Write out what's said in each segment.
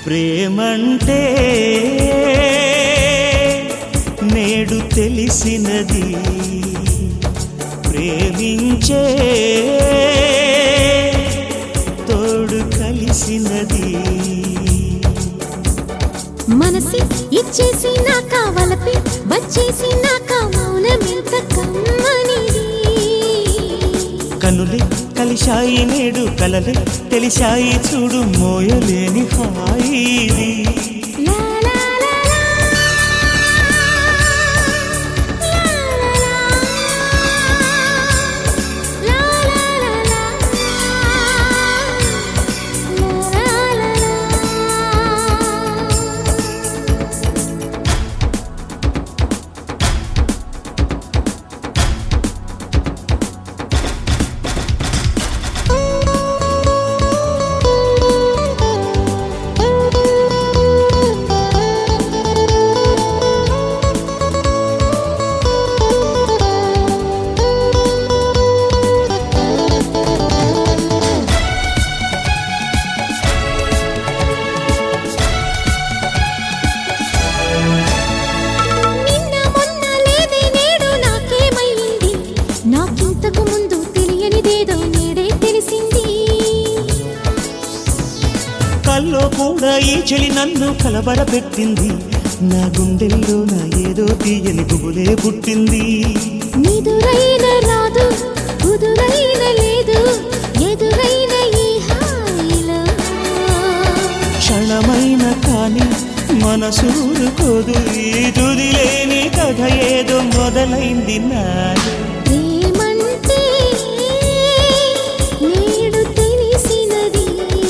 ప్రేమంటే నేడు తెలిసినది ప్రేమించే తోడు కలిసినది మనసి ఇచ్చేసి నా కావలపి వచ్చేసి నా మౌనమెంత కమ్మనిది కనులే కలిశాయి నేడు కలలే తెలిశాయి చూడు మోయలేని హాయి లా లా లా లా. లా లా లా లా. లా లా లా లా. నిన్న మొన్న లేదే నేడు నాకేమైంది నాకింతకు ముందు తెలియనిదేదో నేడే తెలిసింది కల్లో కూడా ఈ చెలి నన్ను కలబరపెట్టింది నా గుండెల్లో నా ఏదో తీయని గుబులే పుట్టింది నిదురైన రాదు కుదురైన లేదు ఎదురైన ఈ హాయిలో క్షణమైన కాని మనసూరుకోదు ఈ తుదిలేని కథ ఏదో మొదలైంది నాది ప్రేమంటే నేడు తెలిసినది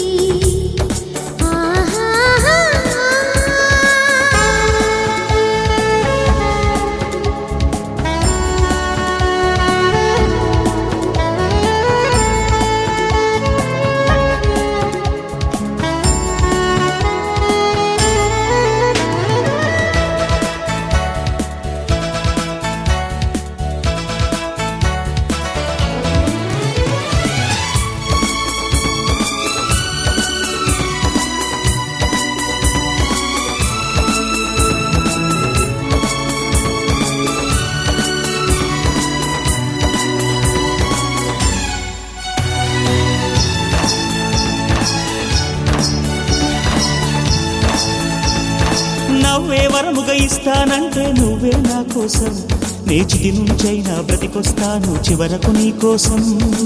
నవ్వే వరముగా ఇస్తానంటే నువ్వే నా కోసం నేచిటి నుంచైనా బ్రతికొస్తాను చివరకు నీ కోసం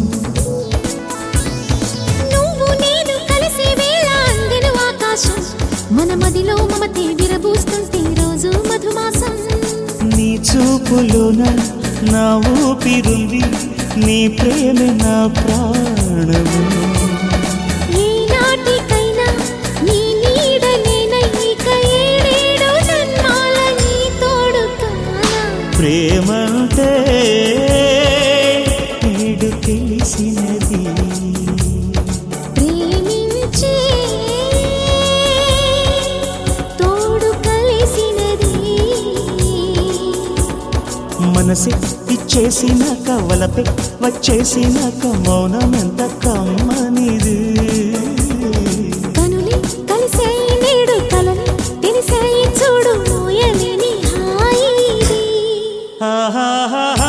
నువ్వు నేను కలిసే వేళ అందెను ఆకాశం మన మదిలో మమతే విరబూస్తుంటే రోజు మధుమాసం నీ చూపులోన నా ఊపిరుంది నీ ప్రేమ నా ప్రాణము ఏ నాటికైనా నీ నీడలేన ఇక ఏడేడు జన్మాల నీ తోడు కానా ప్రేమంటే నేడు తెలిసినది ప్రేమించే తోడు కలిసినది మనసే ఇచ్చేసినాక వలపే వచ్చేసినాక మౌనమెంత కమ్మనిది కనులే కలిసాయి నేడు కలలు తెలిసాయి చూడు మోయలేని హాయి ఇది. ఆహాహా